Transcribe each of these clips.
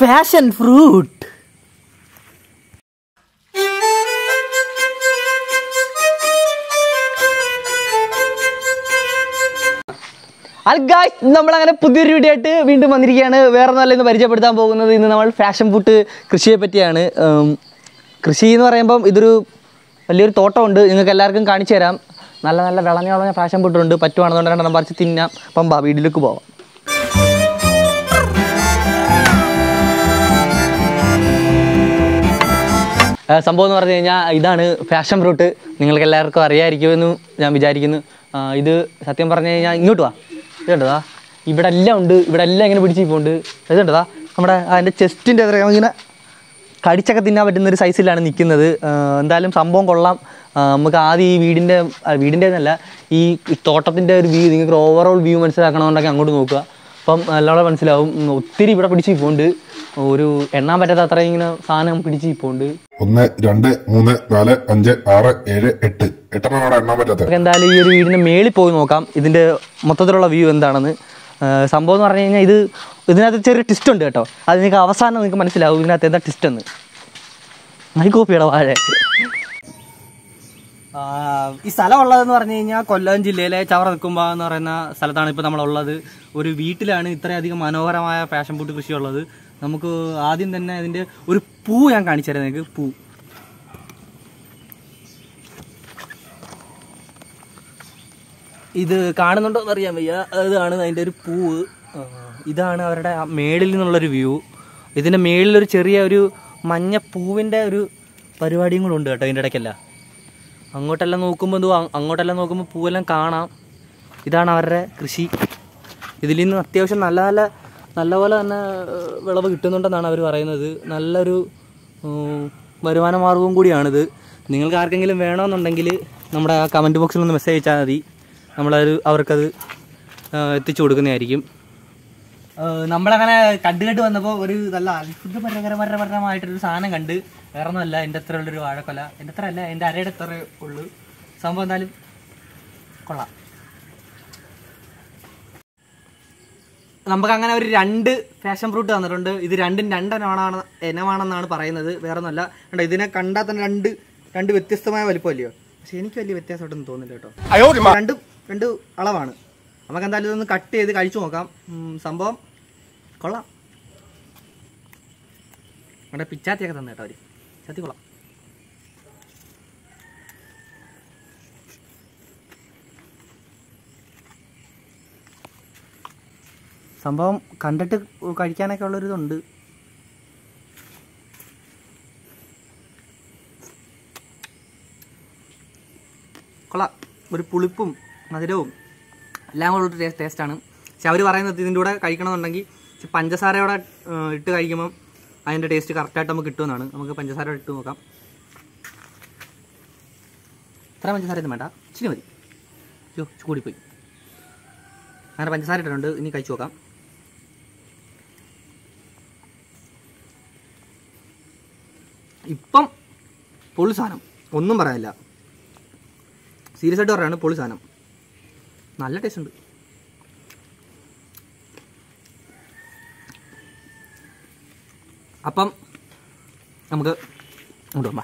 fashion fruit അത് guys നമ്മളങ്ങനെ പുതിയൊരു വീഡിയോ ആയിട്ട് വീണ്ടും വന്നിരിക്കുകയാണ് വേറെ നല്ല ഇന്ന് പരിചയപ്പെടുത്താൻ പോകുന്നത് ഇന്ന് നമ്മൾ ഫാഷൻ ഫുഡ് കൃഷിയെ പറ്റിയാണ് ഉം, കൃഷി എന്ന് പറയുമ്പം ഇതൊരു വലിയൊരു തോട്ടമുണ്ട് നിങ്ങൾക്ക് എല്ലാവർക്കും കാണിച്ചു തരാം നല്ല നല്ല വിളഞ്ഞ വിളഞ്ഞ ഫാഷൻ ഫുഡുണ്ട് പറ്റുവാണെന്നുണ്ടെങ്കിൽ രണ്ടെണ്ണം പറിച്ച് തിന്നാം അപ്പം ബാ വീട്ടിലേക്ക് പോവാം ആ, സംഭവം എന്ന് പറഞ്ഞു കഴിഞ്ഞാൽ ഇതാണ് ഫാഷൻ ഫ്രൂട്ട് നിങ്ങൾക്ക് എല്ലാവർക്കും അറിയാമായിരിക്കുമെന്ന് ഞാൻ വിചാരിക്കുന്നു ആ, ഇത് സത്യം പറഞ്ഞു കഴിഞ്ഞാൽ ഇങ്ങോട്ട് വാ ഇത് കണ്ടതാ ഇവിടെ എല്ലാം ഉണ്ട് ഇവിടെ എല്ലാം ഇങ്ങനെ പിടിച്ച് പോകുന്നുണ്ട് ഇത് കണ്ടതാ നമ്മുടെ അതിൻ്റെ ചെസ്റ്റിൻ്റെ അത്ര ഇങ്ങനെ കടിച്ചൊക്കെ തിന്നാൻ പറ്റുന്ന ഒരു സൈസിലാണ് നിൽക്കുന്നത് ആ, എന്തായാലും സംഭവം കൊള്ളാം ആ, നമുക്ക് ആദ്യം ഈ വീടിൻ്റെ ആ, വീടിൻ്റെ എന്നല്ല ഈ തോട്ടത്തിൻ്റെ ഒരു വ്യൂ നിങ്ങൾക്ക് ഓവറോൾ വ്യൂ മനസ്സിലാക്കണമെന്നുണ്ടെങ്കിൽ അങ്ങോട്ട് നോക്കുക അപ്പം നല്ലോണം മനസ്സിലാവും ഉം, ഒത്തിരി ഇവിടെ പിടിച്ച് പോകുന്നുണ്ട് ഒരു എണ്ണാൻ പറ്റാത്ത അത്രയും ഇങ്ങനെ സാധനം പിടിച്ച് പോകുന്നുണ്ട് ഒന്ന് രണ്ട് മൂന്ന് നാല് അഞ്ച് ആറ് ഏഴ് എട്ട് എട്ടെണ്ണമാണ് എണ്ണാൻ പറ്റാത്തത് നമുക്ക് എന്തായാലും ഈ ഒരു വീടിൻ്റെ മേളിൽ പോയി നോക്കാം ഇതിൻ്റെ മൊത്തത്തിലുള്ള വ്യൂ എന്താണെന്ന് ആ, സംഭവം എന്ന് പറഞ്ഞു കഴിഞ്ഞാൽ ഇത് ഇതിനകത്ത് ചെറിയ ട്വിസ്റ്റ് ഉണ്ട് കേട്ടോ അത് നിങ്ങൾക്ക് അവസാനം നിങ്ങൾക്ക് മനസ്സിലാവും ഇതിനകത്ത് എന്താ ട്വിസ്റ്റ് എന്ന് മൈക്കോപ്പിയുടെ വാഴ ഈ സ്ഥലം ഉള്ളതെന്ന് പറഞ്ഞു കഴിഞ്ഞാൽ കൊല്ലം ജില്ലയിലെ ചവറ നിൽക്കുമ്പ എന്ന് പറയുന്ന സ്ഥലത്താണ് ഇപ്പോൾ നമ്മളുള്ളത് ഒരു വീട്ടിലാണ് ഇത്രയധികം മനോഹരമായ ഫാഷൻ ഫുഡ് കൃഷി ഉള്ളത് നമുക്ക് ആദ്യം തന്നെ അതിൻ്റെ ഒരു പൂ ഞാൻ കാണിച്ചു തരാം നിങ്ങൾക്ക് പൂ ഇത് കാണുന്നുണ്ടോ എന്ന് അറിയാൻ വയ്യ ഇതാണ് അതിൻ്റെ ഒരു പൂവ് ആ, ഇതാണ് അവരുടെ ആ മേളിൽ നിന്നുള്ളൊരു വ്യൂ ഇതിൻ്റെ മേളിലൊരു ചെറിയ ഒരു മഞ്ഞ പൂവിൻ്റെ ഒരു പരിപാടിയും കൂടെ ഉണ്ട് കേട്ടോ ഇതിൻ്റെ ഇടയ്ക്കല്ല അങ്ങോട്ടെല്ലാം നോക്കുമ്പോൾ എന്തോ അ- അങ്ങോട്ടെല്ലാം നോക്കുമ്പോൾ പൂവെല്ലാം കാണാം ഇതാണ് അവരുടെ കൃഷി ഇതിൽ നിന്ന് അത്യാവശ്യം നല്ല നല്ല നല്ലപോലെ തന്നെ ഏഹ്, വിളവ് കിട്ടുന്നുണ്ടെന്നാണ് അവർ പറയുന്നത് നല്ലൊരു ഉം, വരുമാന മാർഗവും കൂടിയാണിത് നിങ്ങൾക്ക് ആർക്കെങ്കിലും വേണമെന്നുണ്ടെങ്കിൽ നമ്മുടെ ആ കമൻറ്റ് ബോക്സിൽ ഒന്ന് മെസ്സേജ് അയച്ചാൽ മതി നമ്മളത് അവർക്കത് ഏഹ്, എത്തിച്ചു കൊടുക്കുന്നതായിരിക്കും ഏഹ്, നമ്മളങ്ങനെ കണ്ടു കണ്ടു വന്നപ്പോൾ ഒരു നല്ല അത്ഭുതപരകരപരമായിട്ടൊരു സാധനം കണ്ട് വേറെ ഒന്നുമല്ല എൻ്റെ അത്ര ഉള്ളൊരു വാഴക്കൊല എൻ്റെ അത്ര അല്ല എൻ്റെ അരയുടെ അത്ര ഉള്ളു സംഭവം എന്തായാലും കൊള്ളാം നമുക്ക് അങ്ങനെ ഒരു രണ്ട് ഫാഷൻ ഫ്രൂട്ട് തന്നിട്ടുണ്ട് ഇത് രണ്ടും രണ്ടെണ്ണമാണ് ഇനമാണെന്നാണ് പറയുന്നത് വേറെ ഒന്നല്ല കണ്ടോ ഇതിനെ കണ്ടാൽ തന്നെ രണ്ട് രണ്ട് വ്യത്യസ്തമായ വലിപ്പമല്ലയോ പക്ഷെ എനിക്ക് വലിയ വ്യത്യാസമായിട്ടൊന്നും തോന്നില്ല കേട്ടോ രണ്ട് രണ്ട് അളവാണ് നമുക്ക് എന്തായാലും ഇതൊന്ന് കട്ട് ചെയ്ത് കഴിച്ചു നോക്കാം ഉം, സംഭവം കൊള്ളാം അവിടെ പിച്ചാത്തിയൊക്കെ തന്നെ കേട്ടോ അവര് ചത്തി കൊള്ളാം സംഭവം കണ്ടിട്ട് കഴിക്കാനൊക്കെ ഉള്ളൊരിതുണ്ട് കൊള്ളാം ഒരു പുളിപ്പും മധുരവും എല്ലാം കൂടെ ഒരു ടേസ്റ്റാണ് പക്ഷെ അവർ പറയുന്നത് ഇതിൻ്റെ കൂടെ കഴിക്കണമെന്നുണ്ടെങ്കിൽ ഇച്ചിരി പഞ്ചസാരയോടെ ഏഹ്, ഇട്ട് കഴിക്കുമ്പം അതിൻ്റെ ടേസ്റ്റ് കറക്റ്റായിട്ട് നമുക്ക് കിട്ടുമെന്നാണ് നമുക്ക് പഞ്ചസാര ഇട്ട് നോക്കാം ഇത്ര പഞ്ചസാര ഒന്നും വേണ്ട ഇച്ചിരി മതി അയ്യോ കൂടിപ്പോയി അങ്ങനെ പഞ്ചസാര ഇട്ടിട്ടുണ്ട് ഇനി കഴിച്ചു നോക്കാം ഇപ്പം പൊളി സാധനം ഒന്നും പറയാനില്ല സീരിയസ് ആയിട്ട് പറയാണ് പൊളി സാധനം നല്ല ടേസ്റ്റ് ഉണ്ട് അപ്പം നമുക്ക് അങ്ങോട്ട് പോകാം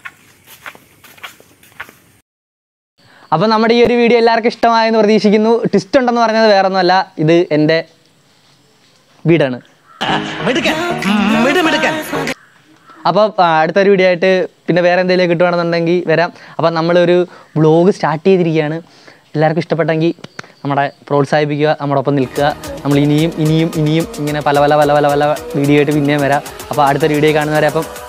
അപ്പം നമ്മുടെ ഈ ഒരു വീഡിയോ എല്ലാവർക്കും ഇഷ്ടമായെന്ന് പ്രതീക്ഷിക്കുന്നു ട്വിസ്റ്റ് ഉണ്ടെന്ന് പറഞ്ഞത് വേറെ ഒന്നുമല്ല ഇത് എൻ്റെ വീടാണ് അപ്പോൾ അടുത്തൊരു വീഡിയോ ആയിട്ട് പിന്നെ വേറെ എന്തെങ്കിലും കിട്ടുവാണെന്നുണ്ടെങ്കിൽ വരാം അപ്പം നമ്മളൊരു വ്ളോഗ് സ്റ്റാർട്ട് ചെയ്തിരിക്കുകയാണ് എല്ലാവർക്കും ഇഷ്ടപ്പെട്ടെങ്കിൽ നമ്മളെ പ്രോത്സാഹിപ്പിക്കുക നമ്മുടെ ഒപ്പം നിൽക്കുക നമ്മൾ ഇനിയും ഇനിയും ഇനിയും ഇങ്ങനെ പല പല പല പല പല വീഡിയോ ആയിട്ട് പിന്നെയും വരാം അപ്പോൾ അടുത്തൊരു വീഡിയോ കാണുന്നവരെ അപ്പം